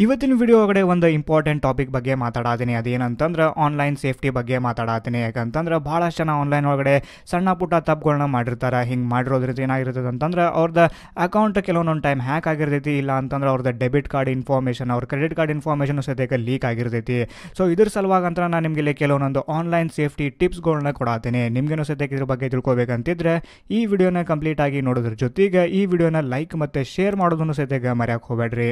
ಇವತ್ತಿನ ವಿಡಿಯೋ ಒಳಗಡೆ ಒಂದು ಇಂಪಾರ್ಟೆಂಟ್ ಟಾಪಿಕ್ ಬಗ್ಗೆ ಮಾತಾಡತೀನಿ ಅದೇನಂತಂದ್ರೆ ಆನ್ಲೈನ್ ಸೇಫ್ಟಿ ಬಗ್ಗೆ ಮಾತಾಡತೀನಿ ಯಾಕಂತಂದ್ರೆ ಭಾಳಷ್ಟು ಜನ ಆನ್ಲೈನ್ ಒಳಗಡೆ ಸಣ್ಣ ಪುಟ್ಟ ತಪ್ಪುಗಳನ್ನ ಮಾಡಿರ್ತಾರೆ ಹಿಂಗೆ ಮಾಡಿರೋದ್ರಿಂದ ಏನಾಗಿರ್ತದೆ ಅಂತಂದ್ರೆ ಅವ್ರದ್ದು ಅಕೌಂಟ್ ಕೆಲವೊಂದೊಂದು ಟೈಮ್ ಹ್ಯಾಕ್ ಆಗಿರ್ತೈತಿ ಇಲ್ಲ ಅಂತಂದ್ರೆ ಅವ್ರದ್ದು ಡೆಬಿಟ್ ಕಾರ್ಡ್ ಇನ್ಫಾರ್ಮೇಷನ್ ಅವ್ರ ಕ್ರೆಡಿಟ್ ಕಾರ್ಡ್ ಇನ್ಫಾರ್ಮೇಷನ್ ಸದ್ಯಕ್ಕೆ ಲೀಕ್ ಆಗಿರ್ತೈತಿ ಸೊ ಇದ್ರ ಸಲುವಾಗಿ ಅಂತ ನಾನು ನಿಮಗೆ ಇಲ್ಲಿ ಕೆಲವೊಂದೊಂದು ಆನ್ಲೈನ್ ಸೇಫ್ಟಿ ಟಿಪ್ಸ್ಗಳನ್ನ ಕೊಡಾತೀನಿ ನಿಮಗೇನು ಸದ್ಯಕ್ಕೆ ಇದ್ರ ಬಗ್ಗೆ ತಿಳ್ಕೊಬೇಕಂತಿದ್ರೆ ಈ ವಿಡಿಯೋನ ಕಂಪ್ಲೀಟ್ ಆಗಿ ನೋಡೋದ್ರ ಜೊತೆಗೆ ಈ ವಿಡಿಯೋನ ಲೈಕ್ ಮತ್ತು ಶೇರ್ ಮಾಡೋದನ್ನು ಸದ್ಯಕ್ಕೆ ಮರೆಯಕ್ಕೆ ಹೋಗ್ಬೇಡ್ರಿ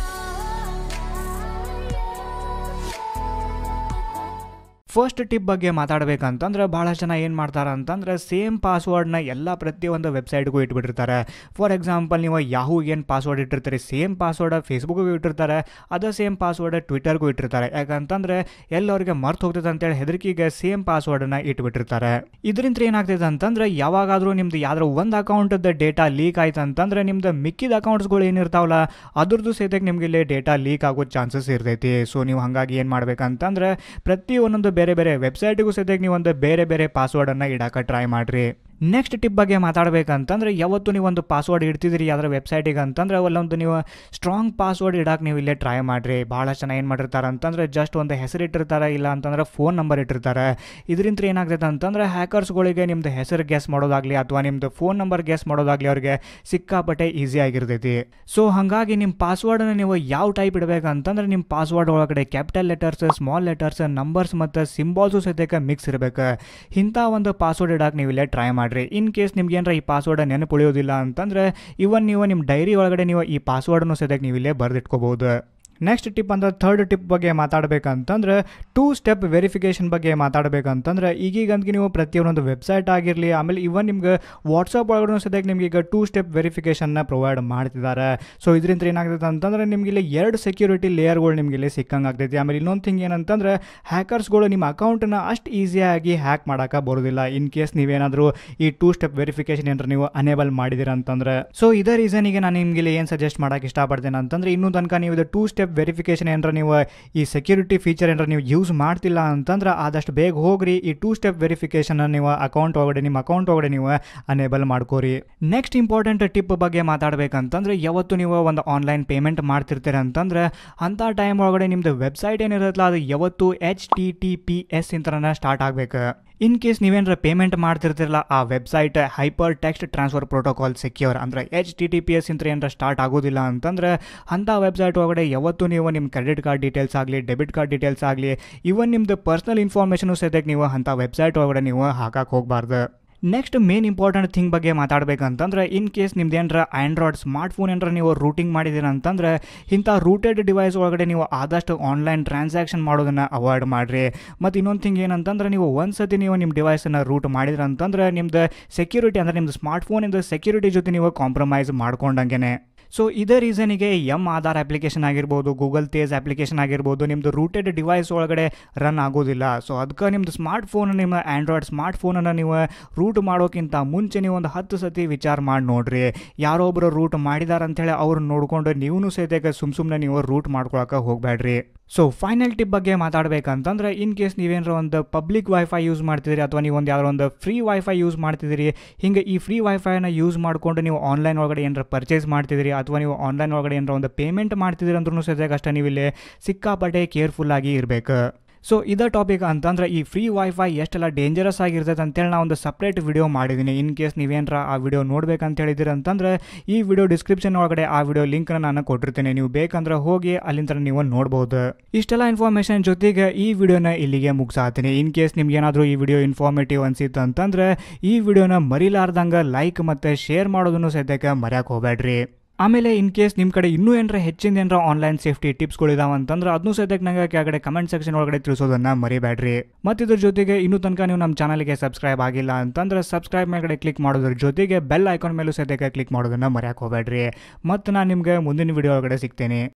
ಫಸ್ಟ್ ಟಿಪ್ ಬಗ್ಗೆ ಮಾತಾಡಬೇಕಂತಂದ್ರೆ ಭಾಳಷ್ಟು ಜನ ಏನು ಮಾಡ್ತಾರೆ ಅಂತಂದ್ರೆ ಸೇಮ್ ಪಾಸ್ವರ್ಡ್ನ ಎಲ್ಲ ಪ್ರತಿಯೊಂದು ವೆಬ್ಸೈಟ್ಗೂ ಇಟ್ಬಿಟ್ಟಿರ್ತಾರೆ ಫಾರ್ ಎಕ್ಸಾಂಪಲ್ ನೀವು ಯಾಹೂ ಏನು ಪಾಸ್ವರ್ಡ್ ಇಟ್ಟಿರ್ತೀರಿ ಸೇಮ್ ಪಾಸ್ವರ್ಡ್ ಫೇಸ್ಬುಕ್ಗೂ ಇಟ್ಟಿರ್ತಾರೆ ಅದೇ ಸೇಮ್ ಪಾಸ್ವರ್ಡ್ ಟ್ವಿಟರ್ಗೂ ಇಟ್ಟಿರ್ತಾರೆ ಯಾಕಂತಂದ್ರೆ ಎಲ್ಲರಿಗೆ ಮರ್ತು ಹೋಗ್ತದೆ ಅಂತೇಳಿ ಹೆದರಿಕೆಗೆ ಸೇಮ್ ಪಾಸ್ವರ್ಡನ್ನ ಇಟ್ಬಿಟ್ಟಿರ್ತಾರೆ ಇದರಿಂದ ಏನಾಗ್ತದೆ ಅಂತಂದ್ರೆ ಯಾವಾಗಾದರೂ ನಿಮ್ದು ಯಾವ್ದಾರು ಒಂದು ಅಕೌಂಟದ ಡೇಟಾ ಲೀಕ್ ಆಯ್ತು ಅಂತಂದ್ರೆ ನಿಮ್ದು ಮಿಕ್ಕಿದ ಅಕೌಂಟ್ಸ್ಗಳು ಏನಿರ್ತಾವಲ್ಲ ಅದ್ರದ್ದು ಸಹಿತಕ್ಕೆ ನಿಮ್ಗೆ ಇಲ್ಲಿ ಡೇಟಾ ಲೀಕ್ ಆಗೋ ಚಾನ್ಸಸ್ ಇರ್ತೈತಿ ಸೊ ನೀವು ಹಾಗಾಗಿ ಏನು ಮಾಡ್ಬೇಕಂತಂದ್ರೆ ಪ್ರತಿ ಒಂದೊಂದು ಬೇರೆ ಬೇರೆ ವೆಬ್ಸೈಟಿಗೂ ಸದ್ಯಕ್ಕೆ ನೀವು ಒಂದು ಬೇರೆ ಬೇರೆ ಪಾಸ್ವರ್ಡನ್ನು ಇಡಕ್ಕೆ ಟ್ರೈ ಮಾಡಿರಿ ನೆಕ್ಸ್ಟ್ ಟಿಪ್ ಬಗ್ಗೆ ಮಾತಾಡಬೇಕಂತಂದ್ರೆ ಯಾವತ್ತು ನೀವು ಒಂದು ಪಾಸ್ವರ್ಡ್ ಇಡ್ತಿದ್ದೀರಿ ಯಾವ್ದಾರ ವೆಬ್ಸೈಟಿಗೆ ಅಂತಂದ್ರೆ ಅಲ್ಲೊಂದು ನೀವು ಸ್ಟ್ರಾಂಗ್ ಪಾಸ್ವರ್ಡ್ ಇಡಕ್ಕೆ ನೀವು ಇಲ್ಲೇ ಟ್ರೈ ಮಾಡಿರಿ ಭಾಳಷ್ಟು ಜನ ಏನು ಮಾಡಿರ್ತಾರೆ ಅಂತಂದ್ರೆ ಜಸ್ಟ್ ಒಂದು ಹೆಸರು ಇಟ್ಟಿರ್ತಾರೆ ಇಲ್ಲ ಅಂತಂದ್ರೆ ಫೋನ್ ನಂಬರ್ ಇಟ್ಟಿರ್ತಾರೆ ಇದರಿಂದ ಏನಾಗ್ತೈತೆ ಅಂತಂದ್ರೆ ಹ್ಯಾಕರ್ಸ್ಗಳಿಗೆ ನಿಮ್ದು ಹೆಸರು ಗೆಸ್ ಮಾಡೋದಾಗಲಿ ಅಥವಾ ನಿಮ್ದು ಫೋನ್ ನಂಬರ್ ಗೆಸ್ ಮಾಡೋದಾಗಲಿ ಅವ್ರಿಗೆ ಸಿಕ್ಕಾಪಟ್ಟೆ ಈಸಿ ಆಗಿರ್ತೈತಿ ಸೊ ಹಾಗಾಗಿ ನಿಮ್ಮ ಪಾಸ್ವರ್ಡನ್ನು ನೀವು ಯಾವ ಟೈಪ್ ಇಡಬೇಕಂತಂದ್ರೆ ನಿಮ್ಮ ಪಾಸ್ವರ್ಡ್ ಒಳಗಡೆ capital letters small letters numbers ಮತ್ತು ಸಿಂಬಾಲ್ಸು ಸದ್ಯಕ್ಕೆ ಮಿಕ್ಸ್ ಇರಬೇಕು ಇಂಥ ಒಂದು ಪಾಸ್ವರ್ಡ್ ಇಡಕ್ಕೆ ನೀವು ಇಲ್ಲೇ ಟ್ರೈ ಮಾಡಿ ಮಾಡಿರಿ ಇನ್ ಕೇಸ್ ನಿಮ್ಗೆ ಏನಾರ ಈ ಪಾಸ್ವರ್ಡ್ ನೆನಪು ಉಳಿಯೋದಿಲ್ಲ ಅಂತಂದ್ರೆ ಇವನ್ ನೀವು ನಿಮ್ಮ ಡೈರಿ ಒಳಗಡೆ ನೀವು ಈ ಪಾಸ್ವರ್ಡನ್ನು ಸದ್ಯಕ್ಕೆ ನೀವು ಇಲ್ಲೇ ಬರೆದಿಟ್ಕೋಬಹುದು ನೆಕ್ಸ್ಟ್ ಟಿಪ್ ಅಂದ್ರೆ ಥರ್ಡ್ ಟಿಪ್ ಬಗ್ಗೆ ಮಾತಾಡಬೇಕಂತಂದ್ರೆ ಟೂ ಸ್ಟೆಪ್ ವೆರಿಫಿಕೇಷನ್ ಬಗ್ಗೆ ಮಾತಾಡಬೇಕಂತಂದ್ರೆ ಈಗೀಗಂತೂ ನೀವು ಪ್ರತಿಯೊಂದೊಂದು ವೆಬ್ಸೈಟ್ ಆಗಿರಲಿ ಆಮೇಲೆ ಇವನ್ ನಿಮ್ಗೆ ವಾಟ್ಸಪ್ ಒಳಗಡೆ ಸದ್ಯಕ್ಕೆ ನಿಮ್ಗೆ ಈಗ ಟೂ ಸ್ಟೆಪ್ ವೆರಿಫಿಕೇಷನ್ನ ಪ್ರೊವೈಡ್ ಮಾಡ್ತಿದ್ದಾರೆ ಸೊ ಇದರಿಂದ ಏನಾಗ್ತೈತೆ ಅಂತಂದ್ರೆ ನಿಮ್ಗೆ ಇಲ್ಲಿ ಎರಡು ಸೆಕ್ಯೂರಿಟಿ ಲೇಯರ್ಗಳು ನಿಮ್ಗೆ ಇಲ್ಲಿ ಸಿಕ್ಕಂಗೆ ಆಗ್ತೈತಿ ಆಮೇಲೆ ಇನ್ನೊಂದು ಥಿಂಗ್ ಏನಂತಂದ್ರೆ ಹ್ಯಾಕರ್ಸ್ಗಳು ನಿಮ್ಮ ಅಕೌಂಟನ್ನ ಅಷ್ಟು ಈಸಿಯಾಗಿ ಹ್ಯಾಕ್ ಮಾಡೋಕೆ ಬರೋದಿಲ್ಲ ಇನ್ ಕೇಸ್ ನೀವೇನಾದರೂ ಈ ಟೂ ಸ್ಟೆಪ್ ವೆರಿಫಿಕೇಷನ್ ಏನಾರು ನೀವು ಅನೇಬಲ್ ಮಾಡಿದಿರ ಅಂತಂದ್ರೆ ಸೊ ಇದೇ ರೀಸನಿಗೆ ನಾನು ನಿಮ್ಗೆ ಇಲ್ಲಿ ಏನು ಸಜೆಸ್ಟ್ ಮಾಡೋಕೆ ಇಷ್ಟಪಡ್ತೇನೆ ಅಂತಂದ್ರೆ ಇನ್ನೂ ತನಕ ನೀವು ಇದು ಟೂ ಸ್ಟೆಪ್ ವೆರಿಫಿಕೇಷನ್ ಏನಾರ ನೀವು ಈ ಸೆಕ್ಯೂರಿಟಿ ಫೀಚರ್ ಏನಾರ ನೀವು ಯೂಸ್ ಮಾಡ್ತಿಲ್ಲ ಅಂತಂದ್ರೆ ಆದಷ್ಟು ಬೇಗ ಹೋಗ್ರಿ ಈ ಟೂ ಸ್ಟೆಪ್ ವೆರಿಫಿಕೇಷನ್ ನೀವು ಅಕೌಂಟ್ ಒಳಗಡೆ ನಿಮ್ಮ ಅಕೌಂಟ್ ಒಳಗಡೆ ನೀವು ಅನೇಬಲ್ ಮಾಡ್ಕೋರಿ ನೆಕ್ಸ್ಟ್ ಇಂಪಾರ್ಟೆಂಟ್ ಟಿಪ್ ಬಗ್ಗೆ ಮಾತಾಡಬೇಕಂತಂದ್ರೆ ಯಾವತ್ತು ನೀವು ಒಂದು ಆನ್ಲೈನ್ ಪೇಮೆಂಟ್ ಮಾಡ್ತಿರ್ತೀರ ಅಂತಂದ್ರೆ ಅಂಥ ಟೈಮ್ ಒಳಗಡೆ ನಿಮ್ದು ವೆಬ್ಸೈಟ್ ಏನಿರುತ್ತಲ್ಲ ಅದು ಯಾವತ್ತು H T T P S ಇಂತನ ಸ್ಟಾರ್ಟ್ ಆಗಬೇಕು ಇನ್ ಕೇಸ್ ನೀವೇನಾರ ಪೇಮೆಂಟ್ ಮಾಡ್ತಿರ್ತಿರಲ್ಲ ಆ website hypertext transfer protocol secure ಅಂದರೆ H T T P S ಇಂತ ಏನಾರ ಸ್ಟಾರ್ಟ್ ಆಗೋದಿಲ್ಲ ಅಂತಂದ್ರೆ ಅಂಥ ವೆಬ್ಸೈಟ್ ಒಳಗಡೆ ಯಾವತ್ತು ನೀವು ನಿಮ್ಮ ಕ್ರೆಡಿಟ್ ಕಾರ್ಡ್ ಡೀಟೇಲ್ಸ್ ಆಗಲಿ ಡೆಬಿಟ್ ಕಾರ್ಡ್ ಡೀಟೇಲ್ಸ್ ಆಗಲಿ ಇವನ್ ನಿಮ್ಮದು ಪರ್ಸ್ನಲ್ ಇನ್ಫಾರ್ಮೇಷನು ಸದ್ಯಕ್ಕೆ ನೀವು ಅಂಥ ವೆಬ್ಸೈಟ್ ಒಳಗಡೆ ನೀವು ಹಾಕಕ್ಕೆ ಹೋಗಬಾರ್ದು ನೆಕ್ಸ್ಟ್ ಮೇನ್ ಇಂಪಾರ್ಟೆಂಟ್ ಥಿಂಗ್ ಬಗ್ಗೆ ಮಾತಾಡಬೇಕಂತಂದ್ರೆ ಇನ್ ಕೇಸ್ ನಿಮ್ದು ಏನಾರ ಆ್ಯಂಡ್ರಾಯ್ಡ್ ಸ್ಮಾರ್ಟ್ ಫೋನ್ ಏನಾರ ನೀವು ರೂಟಿಂಗ್ ಮಾಡಿದ್ದೀರ ಅಂತಂದ್ರೆ ಇಂಥ ರೂಟೆಡ್ ಡಿವೈಸ್ ಒಳಗಡೆ ನೀವು ಆದಷ್ಟು ಆನ್ಲೈನ್ ಟ್ರಾನ್ಸಾಕ್ಷನ್ ಮಾಡೋದನ್ನು ಅವಾಯ್ಡ್ ಮಾಡಿರಿ ಮತ್ತು ಇನ್ನೊಂದು ಥಿಂಗ್ ಏನಂತಂದ್ರೆ ನೀವು ಒಂದು ಸತಿ ನೀವು ನಿಮ್ಮ ಡಿವೈಸನ್ನು ರೂಟ್ ಮಾಡಿದ್ರ ಅಂತಂದ್ರೆ ನಿಮ್ದು ಸೆಕ್ಯೂರಿಟಿ ಅಂದರೆ ನಿಮ್ದು ಸ್ಮಾರ್ಟ್ ಫೋನಿಂದ ಸೆಕ್ಯೂರಿಟಿ ಜೊತೆ ನೀವು ಕಾಂಪ್ರಮೈಸ್ ಮಾಡ್ಕೊಂಡಂಗೆ ಸೊ ಇದೇ ರೀಸನಿಗೆ ಎಮ್ ಆಧಾರ್ ಅಪ್ಲಿಕೇಶನ್ ಆಗಿರ್ಬೋದು ಗೂಗಲ್ ತೇಜ್ ಅಪ್ಲಿಕೇಶನ್ ಆಗಿರ್ಬೋದು ನಿಮ್ಮದು ರೂಟೆಡ್ ಡಿವೈಸ್ ಒಳಗಡೆ ರನ್ ಆಗೋದಿಲ್ಲ ಸೊ ಅದಕ್ಕೆ ನಿಮ್ಮದು ಸ್ಮಾರ್ಟ್ ಫೋನ್ ನಿಮ್ಮ ಆ್ಯಂಡ್ರಾಯ್ಡ್ ಸ್ಮಾರ್ಟ್ ಫೋನನ್ನು ನೀವು ರೂಟ್ ಮಾಡೋಕ್ಕಿಂತ ಮುಂಚೆ ನೀವು ಒಂದು ಹತ್ತು ಸತಿ ವಿಚಾರ ಮಾಡಿ ನೋಡ್ರಿ ಯಾರೋ ಒಬ್ಬರು ರೂಟ್ ಮಾಡಿದಾರೆ ಅಂಥೇಳಿ ಅವ್ರು ನೋಡಿಕೊಂಡು ನೀವು ಸಹಿತ ಸುಮ್ಮ ಸುಮ್ಮನೆ ನೀವು ರೂಟ್ ಮಾಡ್ಕೊಳಕ್ಕೆ ಹೋಗಬೇಡ್ರಿ ಸೊ ಫೈನಲ್ ಟಿಪ್ ಬಗ್ಗೆ ಮಾತಾಡಬೇಕಂತಂದ್ರೆ ಇನ್ ಕೇಸ್ ನೀವೇನಾರ ಒಂದು ಪಬ್ಲಿಕ್ ವೈಫೈ ಯೂಸ್ ಮಾಡ್ತಿದ್ದೀರಿ ಅಥವಾ ನೀವು ಒಂದು ಯಾವ್ದಾರ ಒಂದು ಫ್ರೀ ವೈಫೈ ಯೂಸ್ ಮಾಡ್ತಿದ್ದೀರಿ ಹಿಂಗೆ ಈ ಫ್ರೀ ವೈಫೈನ ಯೂಸ್ ಮಾಡಿಕೊಂಡು ನೀವು ಆನ್ಲೈನ್ ಒಳಗಡೆ ಏನಾರ ಪರ್ಚೇಸ್ ಮಾಡ್ತಿದ್ದೀರಿ ಅಥವಾ ನೀವು ಆನ್ಲೈನ್ ಒಳಗಡೆ ಏನಾರ ಒಂದು ಪೇಮೆಂಟ್ ಮಾಡ್ತಿದ್ದೀರಿ ಅಂದ್ರೂ ಸದ್ಯಕ್ಕೆ ಅಷ್ಟೇ ನೀವು ಇಲ್ಲಿ ಸಿಕ್ಕಾಪಟ್ಟೆ ಕೇರ್ಫುಲ್ಲಾಗಿ ಇರಬೇಕು ಸೊ ಇದೇ ಟಾಪಿಕ್ ಅಂತಂದ್ರೆ ಈ ಫ್ರೀ ವೈಫೈ ಎಷ್ಟೆಲ್ಲ ಡೇಂಜರಸ್ ಆಗಿರ್ತೈತೆ ಅಂತೇಳಿ ನಾನು ಒಂದು ಸಪ್ರೇಟ್ ವಿಡಿಯೋ ಮಾಡಿದ್ದೀನಿ ಇನ್ ಕೇಸ್ ನೀವೇನಾರ ಆ ವಿಡಿಯೋ ನೋಡ್ಬೇಕಂತ ಹೇಳಿದಿರ ಅಂತಂದ್ರೆ ಈ ವಿಡಿಯೋ ಡಿಸ್ಕ್ರಿಪ್ಷನ್ ಒಳಗಡೆ ಆ ವಿಡಿಯೋ ಲಿಂಕ್ನ ನಾನು ಕೊಟ್ಟಿರ್ತೀನಿ ನೀವು ಬೇಕಂದ್ರೆ ಹೋಗಿ ಅಲ್ಲಿಂದ ನೀವು ನೋಡ್ಬೋದು ಇಷ್ಟೆಲ್ಲ ಇನ್ಫಾರ್ಮೇಷನ್ ಜೊತೆಗೆ ಈ ವಿಡಿಯೋನ ಇಲ್ಲಿಗೆ ಮುಗಿಸಾತೀನಿ ಇನ್ ಕೇಸ್ ನಿಮ್ಗೆ ಏನಾದರೂ ಈ ವಿಡಿಯೋ ಇನ್ಫಾರ್ಮೇಟಿವ್ ಅನ್ಸಿತ್ತು ಅಂತಂದ್ರೆ ಈ ವಿಡಿಯೋನ ಮರಿಲಾರ್ದಂಗೆ ಲೈಕ್ ಮತ್ತು ಶೇರ್ ಮಾಡೋದನ್ನು ಸದ್ಯಕ್ಕೆ ಮರ್ಯಾಕೆ ಹೋಗ್ಬೇಡ್ರಿ ಆಮೇಲೆ ಇನ್ ಕೇಸ್ ನಿಮ್ಮ ಕಡೆ ಇನ್ನೂ ಏನಾರ ಹೆಚ್ಚಿನ ಏನಾರ ಆನ್ಲೈನ್ ಸೇಫ್ಟಿ ಟಿಪ್ಸ್ಗಳು ಇದಾವೆ ಅಂತಂದ್ರೆ ಅದನ್ನೂ ಸದ್ಯಕ್ಕೆ ನಂಗೆ ಕೆಳಗಡೆ ಕಮೆಂಟ್ ಸೆಕ್ಷನ್ ಒಳಗಡೆ ತಿಳಿಸೋದನ್ನ ಮರಿಬೇಡ್ರಿ ಮತ್ತು ಇದ್ರ ಜೊತೆಗೆ ಇನ್ನೂ ತನಕ ನೀವು ನಮ್ಮ ಚಾನಲ್ಗೆ ಸಬ್ಸ್ಕ್ರೈಬ್ ಆಗಿಲ್ಲ ಅಂತಂದ್ರೆ ಸಬ್ಸ್ಕ್ರೈಬ್ ಮೇಲ್ಗಡೆ ಕ್ಲಿಕ್ ಮಾಡೋದ್ರ ಜೊತೆಗೆ ಬೆಲ್ ಐಕಾನ್ ಮೇಲೂ ಸದ್ಯಕ್ಕೆ ಕ್ಲಿಕ್ ಮಾಡೋದನ್ನ ಮರ್ಯಾಕೆ ಹೋಗ್ಬೇಡ್ರಿ ಮತ್ತು ನಾನು ನಿಮಗೆ ಮುಂದಿನ ವಿಡಿಯೋ ಒಳಗಡೆ ಸಿಗ್ತೇನೆ